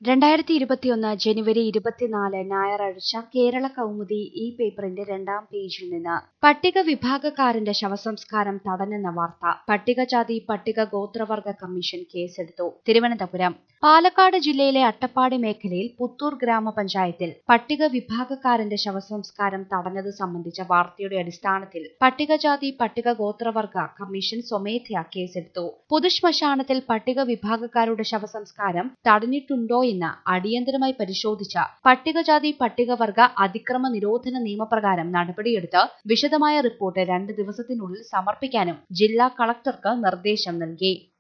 രണ്ടായിരത്തി ഇരുപത്തിയൊന്ന് ജനുവരി ഇരുപത്തിനാല് ഞായറാഴ്ച കേരള കൗമുദി ഈ പേപ്പറിന്റെ രണ്ടാം പേജിൽ നിന്ന് പട്ടിക വിഭാഗക്കാരന്റെ ശവസംസ്കാരം തടഞ്ഞെന്ന വാർത്ത പട്ടികജാതി പട്ടിക ഗോത്രവർഗ കമ്മീഷൻ കേസെടുത്തു തിരുവനന്തപുരം പാലക്കാട് ജില്ലയിലെ അട്ടപ്പാടി മേഖലയിൽ പുത്തൂർ ഗ്രാമപഞ്ചായത്തിൽ പട്ടിക വിഭാഗക്കാരന്റെ ശവസംസ്കാരം തടഞ്ഞത് സംബന്ധിച്ച വാർത്തയുടെ അടിസ്ഥാനത്തിൽ പട്ടികജാതി പട്ടിക ഗോത്രവർഗ കമ്മീഷൻ സ്വമേധയാ കേസെടുത്തു പൊതുശ്മശാനത്തിൽ പട്ടിക വിഭാഗക്കാരുടെ ശവസംസ്കാരം തടഞ്ഞിട്ടുണ്ടോ എന്ന് അടിയന്തരമായി പരിശോധിച്ച പട്ടികജാതി പട്ടികവർഗ അതിക്രമ നിരോധന നിയമപ്രകാരം നടപടിയെടുത്ത് വിശദമായ റിപ്പോർട്ട് രണ്ട് ദിവസത്തിനുള്ളിൽ സമർപ്പിക്കാനും ജില്ലാ കളക്ടർക്ക് നിർദ്ദേശം നൽകി